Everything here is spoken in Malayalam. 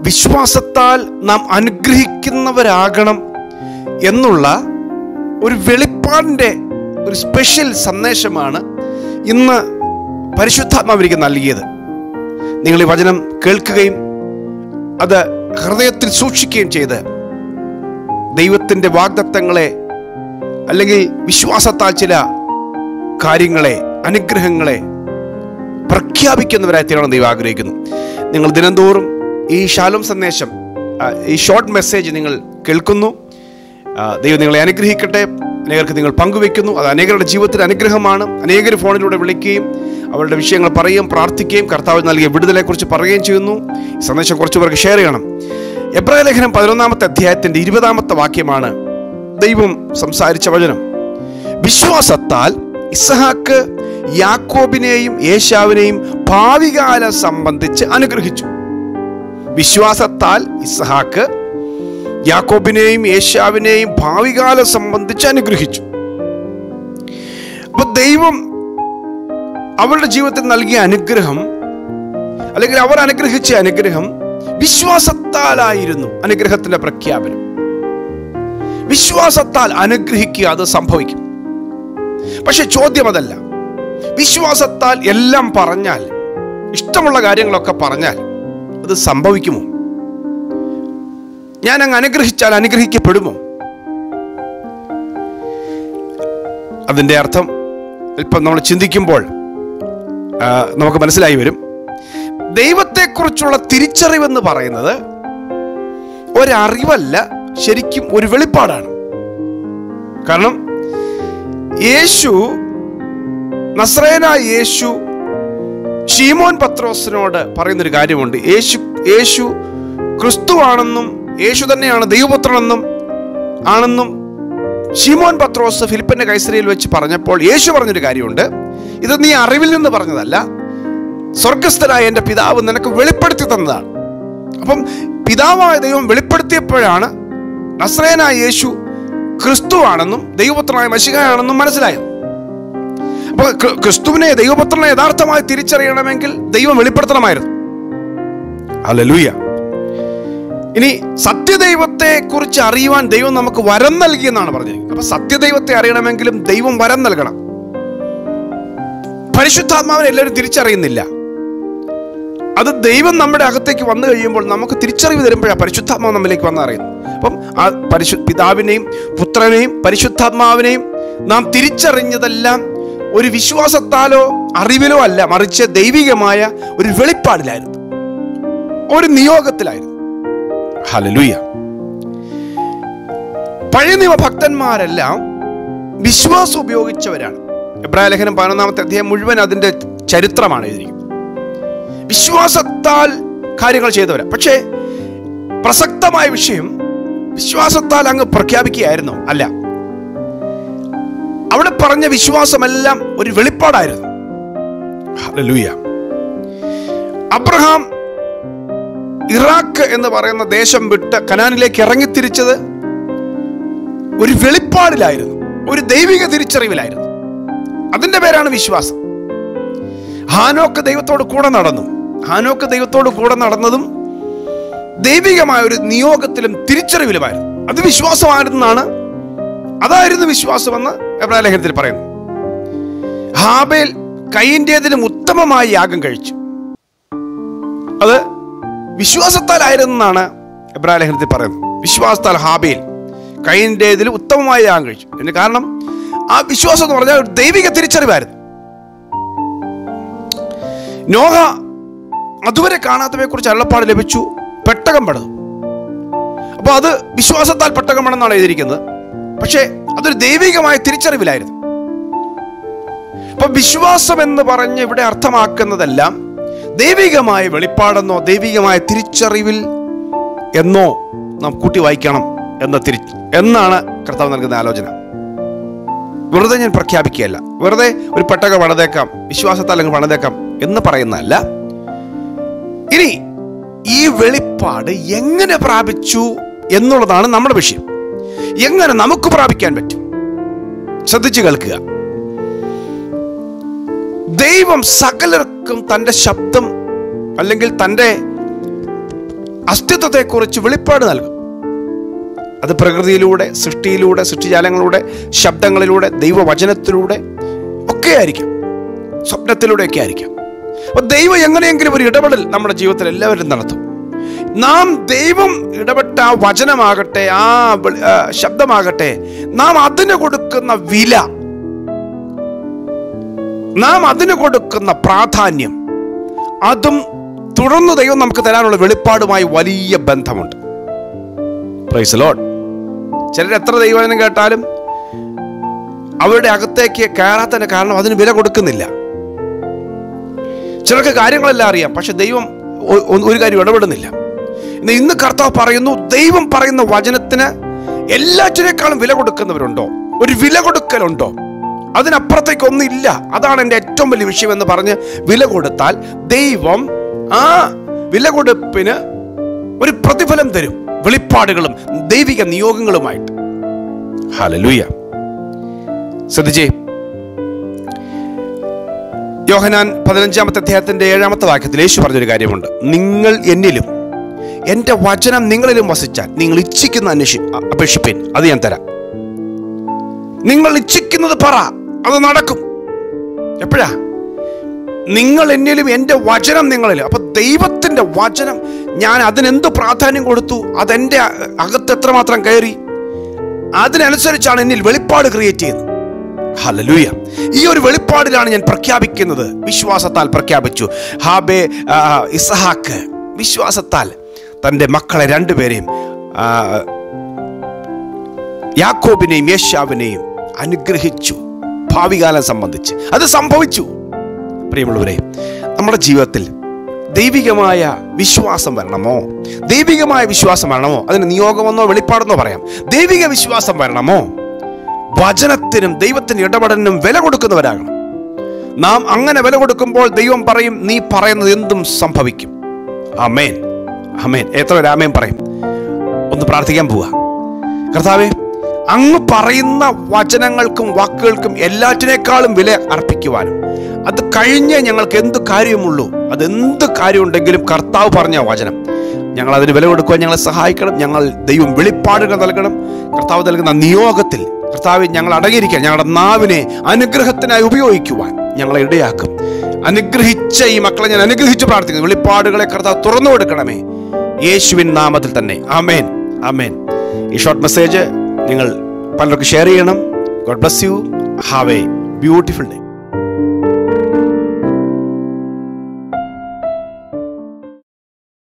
വിശ്വാസത്താൽ നാം അനുഗ്രഹിക്കുന്നവരാകണം എന്നുള്ള ഒരു വെളിപ്പാടിൻ്റെ ഒരു സ്പെഷ്യൽ സന്ദേശമാണ് ഇന്ന് പരിശുദ്ധാത്മാവിലേക്ക് നൽകിയത് നിങ്ങൾ ഈ വചനം കേൾക്കുകയും അത് ഹൃദയത്തിൽ സൂക്ഷിക്കുകയും ചെയ്ത് ദൈവത്തിൻ്റെ വാഗ്ദത്തങ്ങളെ അല്ലെങ്കിൽ വിശ്വാസത്താൽ ചില കാര്യങ്ങളെ അനുഗ്രഹങ്ങളെ പ്രഖ്യാപിക്കുന്നവരായി തീരണം ദൈവം ആഗ്രഹിക്കുന്നു നിങ്ങൾ ദിനംതോറും ഈ ശാലോം സന്ദേശം ആ, ഈ ഷോർട്ട് മെസ്സേജ് നിങ്ങൾ കേൾക്കുന്നു ആ, ദൈവം നിങ്ങളെ അനുഗ്രഹിക്കട്ടെ അനേകർക്ക് നിങ്ങൾ പങ്കുവെക്കുന്നു അത് അനേകരുടെ ജീവിതത്തിൽ അനുഗ്രഹമാണ് അനേകർ ഫോണിലൂടെ വിളിക്കുകയും അവരുടെ വിഷയങ്ങൾ പറയുകയും പ്രാർത്ഥിക്കുകയും കർത്താവ് നൽകിയ വിടുതലെക്കുറിച്ച് പറയുകയും ചെയ്യുന്നു ഈ സന്ദേശം കുറച്ച് പേർക്ക് ഷെയർ ചെയ്യണം എബ്രായ ലേഖനം പതിനൊന്നാമത്തെ അധ്യായത്തിന്റെ ഇരുപതാമത്തെ വാക്യമാണ് ദൈവം സംസാരിച്ച വചനം വിശ്വാസത്താൽ ഇസഹാക്ക് യാക്കോബിനെയും യേശാവിനെയും ഭാവികാലം സംബന്ധിച്ച് അനുഗ്രഹിച്ചു വിശ്വാസത്താൽ ഇസഹാക്ക് യാക്കോബിനെയും യേശാവിനെയും ഭാവികാലം സംബന്ധിച്ച് അനുഗ്രഹിച്ചു അപ്പൊ ദൈവം അവരുടെ ജീവിതത്തിൽ നൽകിയ അനുഗ്രഹം അല്ലെങ്കിൽ അവർ അനുഗ്രഹിച്ച അനുഗ്രഹം വിശ്വാസത്താലായിരുന്നു അനുഗ്രഹത്തിന്റെ പ്രഖ്യാപനം വിശ്വാസത്താൽ അനുഗ്രഹിക്കുക അത് സംഭവിക്കും പക്ഷെ ചോദ്യം അതല്ല വിശ്വാസത്താൽ എല്ലാം പറഞ്ഞാൽ ഇഷ്ടമുള്ള കാര്യങ്ങളൊക്കെ പറഞ്ഞാൽ അത് സംഭവിക്കുമോ ഞാൻ അങ്ങ് അനുഗ്രഹിച്ചാൽ അനുഗ്രഹിക്കപ്പെടുമോ അതിൻ്റെ അർത്ഥം ഇപ്പം നമ്മൾ ചിന്തിക്കുമ്പോൾ ആ, നമുക്ക് മനസ്സിലായി വരും ദൈവത്തെക്കുറിച്ചുള്ള തിരിച്ചറിവെന്ന് പറയുന്നത് ഒരറിവല്ല ശരിക്കും ഒരു വെളിപ്പാടാണ് കാരണം യേശു നസ്രേന യേശു ഷീമോൻ പത്രോസിനോട് പറയുന്നൊരു കാര്യമുണ്ട് യേശു യേശു ക്രിസ്തുവാണെന്നും യേശു തന്നെയാണ് ദൈവപുത്രനെന്നും ആണെന്നും ഷീമോൻ പത്രോസ് ഫിലിപ്പിന്റെ കൈസരിയിൽ വെച്ച് പറഞ്ഞപ്പോൾ യേശു പറഞ്ഞൊരു കാര്യമുണ്ട് ഇത് നീ അറിവിൽ നിന്ന് പറഞ്ഞതല്ല സ്വർഗസ്ഥനായ എൻ്റെ പിതാവ് നിനക്ക് വെളിപ്പെടുത്തി തന്നതാണ് അപ്പം പിതാവായ ദൈവം വെളിപ്പെടുത്തിയപ്പോഴാണ് നസ്രേനായ യേശു ക്രിസ്തുവാണെന്നും ദൈവപുത്രനായ മഷികയാണെന്നും മനസ്സിലായത് അപ്പോൾ ക്രി- ക്രിസ്തുവിനെ ദൈവപുത്രനെ യഥാർത്ഥമായി തിരിച്ചറിയണമെങ്കിൽ ദൈവം വെളിപ്പെടുത്തണമായിരുന്നു അല്ലൂയ ഇനി സത്യദൈവത്തെ കുറിച്ച് അറിയുവാൻ ദൈവം നമുക്ക് വരം നൽകിയെന്നാണ് പറഞ്ഞിരിക്കുന്നത് അപ്പൊ സത്യദൈവത്തെ അറിയണമെങ്കിലും ദൈവം വരം നൽകണം പരിശുദ്ധാത്മാവിനെ എല്ലാവരും തിരിച്ചറിയുന്നില്ല അത് ദൈവം നമ്മുടെ അകത്തേക്ക് വന്നു കഴിയുമ്പോൾ നമുക്ക് തിരിച്ചറിവ് തരുമ്പോഴാണ് പരിശുദ്ധാത്മാവ് നമ്മിലേക്ക് വന്ന് അറിയുന്നത് അപ്പം ആ പരിശു പിതാവിനെയും പുത്രനെയും പരിശുദ്ധാത്മാവിനെയും നാം തിരിച്ചറിഞ്ഞതെല്ലാം ഒരു വിശ്വാസത്താലോ അറിവിലോ അല്ല മറിച്ച് ദൈവികമായ ഒരു വെളിപ്പാടിലായിരുന്നു ഒരു നിയോഗത്തിലായിരുന്നു ഹലലുയ പഴയ നിയമ ഭക്തന്മാരെല്ലാം വിശ്വാസം ഉപയോഗിച്ചവരാണ് എബ്രായ ലേഖനം പതിനൊന്നാമത്തെ അധ്യായം മുഴുവൻ അതിന്റെ ചരിത്രമാണ് എഴുതിയിരിക്കുന്നത് വിശ്വാസത്താൽ കാര്യങ്ങൾ ചെയ്തവരാ പക്ഷേ പ്രസക്തമായ വിഷയം വിശ്വാസത്താൽ അങ്ങ് പ്രഖ്യാപിക്കുകയായിരുന്നോ അല്ല അവിടെ പറഞ്ഞ വിശ്വാസമെല്ലാം ഒരു വെളിപ്പാടായിരുന്നു ഹല്ലേലൂയ അബ്രഹാം ഇറാഖ് എന്ന് പറയുന്ന ദേശം വിട്ട് കനാനിലേക്ക് ഇറങ്ങിത്തിരിച്ചത് ഒരു വെളിപ്പാടിലായിരുന്നു ഒരു ദൈവിക തിരിച്ചറിവിലായിരുന്നു അതിന്റെ പേരാണ് വിശ്വാസം ഹാനോക്ക് ദൈവത്തോട് കൂടെ നടന്നു ഹാനോക്ക് ദൈവത്തോട് കൂടെ നടന്നതും ദൈവികമായ ഒരു നിയോഗത്തിലും തിരിച്ചറിവിലുമായിരുന്നു അത് വിശ്വാസമായിരുന്നാണ് അതായിരുന്നു വിശ്വാസമെന്ന് എബ്രായ ലേഖനത്തിൽ പറയുന്നു ഹാബേൽ കൈൻ്റേതിലും ഉത്തമമായ യാഗം കഴിച്ചു അത് വിശ്വാസത്താലായിരുന്നാണ് എബ്രായ ലേഖനത്തിൽ പറയുന്നത് വിശ്വാസത്താൽ ഹാബേൽ കൈൻ്റേതിൽ ഉത്തമമായ യാഗം കഴിച്ചു അതിന് കാരണം ആ വിശ്വാസം എന്ന് പറഞ്ഞാൽ ഒരു ദൈവിക തിരിച്ചറിവായിരുന്നു നോഹ അതുവരെ കാണാത്തവയെ കുറിച്ച് അള്ളപ്പാട് ലഭിച്ചു പെട്ടകം പണിതു അപ്പൊ അത് വിശ്വാസത്താൽ പെട്ടകം പണെന്നാണ് എഴുതിയിരിക്കുന്നത് പക്ഷേ അതൊരു ദൈവികമായ തിരിച്ചറിവിലായിരുന്നു അപ്പൊ വിശ്വാസം എന്ന് പറഞ്ഞ് ഇവിടെ അർത്ഥമാക്കുന്നതെല്ലാം ദൈവികമായ വെളിപ്പാടെന്നോ ദൈവികമായ തിരിച്ചറിവിൽ എന്നോ നാം കൂട്ടി വായിക്കണം എന്ന തിരി എന്നാണ് കർത്താവ് നൽകുന്ന ആലോചന വെറുതെ ഞാൻ പ്രഖ്യാപിക്കുകയല്ല വെറുതെ ഒരു പെട്ടക പണിതേക്കാം വിശ്വാസത്താൽ അങ്ങ് പണിതേക്കാം എന്ന് പറയുന്നതല്ല ഇനി ഈ വെളിപ്പാട് എങ്ങനെ പ്രാപിച്ചു എന്നുള്ളതാണ് നമ്മുടെ വിഷയം എങ്ങനെ നമുക്ക് പ്രാപിക്കാൻ പറ്റും ശ്രദ്ധിച്ചു കേൾക്കുക ദൈവം സകലർക്കും തൻ്റെ ശബ്ദം അല്ലെങ്കിൽ തൻ്റെ അസ്തിത്വത്തെക്കുറിച്ച് വെളിപ്പാട് നൽകും അത് പ്രകൃതിയിലൂടെ സൃഷ്ടിയിലൂടെ സൃഷ്ടിജാലങ്ങളിലൂടെ ശബ്ദങ്ങളിലൂടെ ദൈവവചനത്തിലൂടെ ഒക്കെ ആയിരിക്കാം സ്വപ്നത്തിലൂടെയൊക്കെ ആയിരിക്കാം അപ്പൊ ദൈവം എങ്ങനെയെങ്കിലും ഒരു ഇടപെടൽ നമ്മുടെ ജീവിതത്തിൽ എല്ലാവരും നടത്തും നാം ദൈവം ഇടപെട്ട ആ വചനമാകട്ടെ ആ വെളി- ആ ശബ്ദമാകട്ടെ നാം അതിന് കൊടുക്കുന്ന വില നാം അതിന് കൊടുക്കുന്ന പ്രാധാന്യം അതും തുടർന്ന് ദൈവം നമുക്ക് തരാനുള്ള വെളിപ്പാടുമായി വലിയ ബന്ധമുണ്ട് പ്രൈസ് ലോഡ് ചിലർ എത്ര ദൈവവചനം കേട്ടാലും അവരുടെ അകത്തേക്ക് കയറാത്തതിന്റെ കാരണം അതിന് വില കൊടുക്കുന്നില്ല ചിലർക്ക് കാര്യങ്ങളെല്ലാം അറിയാം പക്ഷെ ദൈവം ഒ- ഒ- ഒരു കാര്യം ഇടപെടുന്നില്ല ഇന്ന് ഇന്ന് കർത്താവ് പറയുന്നു ദൈവം പറയുന്ന വചനത്തിന് എല്ലാറ്റിനേക്കാളും വില കൊടുക്കുന്നവരുണ്ടോ ഒരു വില കൊടുക്കലുണ്ടോ അതിനപ്പുറത്തേക്ക് ഒന്നില്ല അതാണ് എൻ്റെ ഏറ്റവും വലിയ വിഷയം എന്ന് പറഞ്ഞ് വില കൊടുത്താൽ ദൈവം ആ വില കൊടുപ്പിന് ഒരു പ്രതിഫലം തരും വെളിപ്പാടുകളും ദൈവിക നിയോഗങ്ങളുമായിട്ട് ഹലലൂയ ശ്രദ്ധിച്ചേ യോഹനാൻ പതിനഞ്ചാമത്തെ അധ്യായത്തിന്റെ ഏഴാമത്തെ വാക്യത്തിൽ യേശു പറഞ്ഞൊരു കാര്യമുണ്ട് നിങ്ങൾ എന്നിലും എൻ്റെ വചനം നിങ്ങളിലും വസിച്ചാൽ നിങ്ങൾ ഇച്ഛിക്കുന്ന അന്വേഷി അ- അപേക്ഷിപ്പീൻ അത് ഞാൻ തരാം നിങ്ങൾ ഇച്ഛിക്കുന്നത് പറ അത് നടക്കും എപ്പോഴാ നിങ്ങൾ എന്നിലും എൻ്റെ വചനം നിങ്ങളിലും അപ്പൊ ദൈവത്തിന്റെ വചനം ഞാൻ അതിനെന്ത് പ്രാധാന്യം കൊടുത്തു അതെൻ്റെ അ- അകത്ത് എത്രമാത്രം കയറി അതിനനുസരിച്ചാണ് എന്നിൽ വെളിപ്പാട് ക്രിയേറ്റ് ചെയ്യുന്നത് ഹലലൂയ ഈ ഒരു വെളിപ്പാടിലാണ് ഞാൻ പ്രഖ്യാപിക്കുന്നത് വിശ്വാസത്താൽ പ്രഖ്യാപിച്ചു ഹാബെ ആ, ഇസഹാക്ക് വിശ്വാസത്താൽ തൻ്റെ മക്കളെ രണ്ടുപേരെയും ആ, യാക്കോബിനെയും യേശാവിനെയും അനുഗ്രഹിച്ചു ഭാവികാലം സംബന്ധിച്ച് അത് സംഭവിച്ചു പ്രിയമുള്ളവരെ നമ്മുടെ ജീവിതത്തിൽ ദൈവികമായ വിശ്വാസം വരണമോ ദൈവികമായ വിശ്വാസം വരണമോ അതിന് നിയോഗമെന്നോ വെളിപ്പാടെന്നോ പറയാം ദൈവിക വിശ്വാസം വരണമോ വചനത്തിനും ദൈവത്തിന് ഇടപെടലിനും വില കൊടുക്കുന്നവരാകണം നാം അങ്ങനെ വില കൊടുക്കുമ്പോൾ ദൈവം പറയും നീ പറയുന്നത് എന്തും സംഭവിക്കും അമേൻ അമേൻ എത്ര ഒരു ആമേൻ പറയും ഒന്ന് പ്രാർത്ഥിക്കാൻ പോവുക കർത്താവേ അങ്ങ് പറയുന്ന വചനങ്ങൾക്കും വാക്കുകൾക്കും എല്ലാറ്റിനേക്കാളും വില അർപ്പിക്കുവാനും അത് കഴിഞ്ഞേ ഞങ്ങൾക്ക് എന്ത് കാര്യമുള്ളൂ അതെന്ത് കാര്യമുണ്ടെങ്കിലും കർത്താവ് പറഞ്ഞ വചനം ഞങ്ങൾ അതിന് വില കൊടുക്കുവാൻ ഞങ്ങളെ സഹായിക്കണം ഞങ്ങൾ ദൈവം വെളിപ്പാടുകൾ നൽകണം കർത്താവ് നൽകുന്ന നിയോഗത്തിൽ കർത്താവ് ഞങ്ങൾ അടങ്ങിയിരിക്കാൻ ഞങ്ങളുടെ നാവിനെ അനുഗ്രഹത്തിനായി ഉപയോഗിക്കുവാൻ ഞങ്ങളെ ഇടയാക്കും അനുഗ്രഹിച്ച ഈ മക്കളെ ഞാൻ അനുഗ്രഹിച്ച് പ്രാർത്ഥിക്കുന്നു വെളിപ്പാടുകളെ കർത്താവ് തുറന്നു കൊടുക്കണമേ യേശുവിൻ നാമത്തിൽ തന്നെ ആമേൻ ആമേൻ ഈ ഷോർട്ട് മെസ്സേജ് നിങ്ങൾ പലർക്കും ഷെയർ ചെയ്യണം God bless you have a beautiful day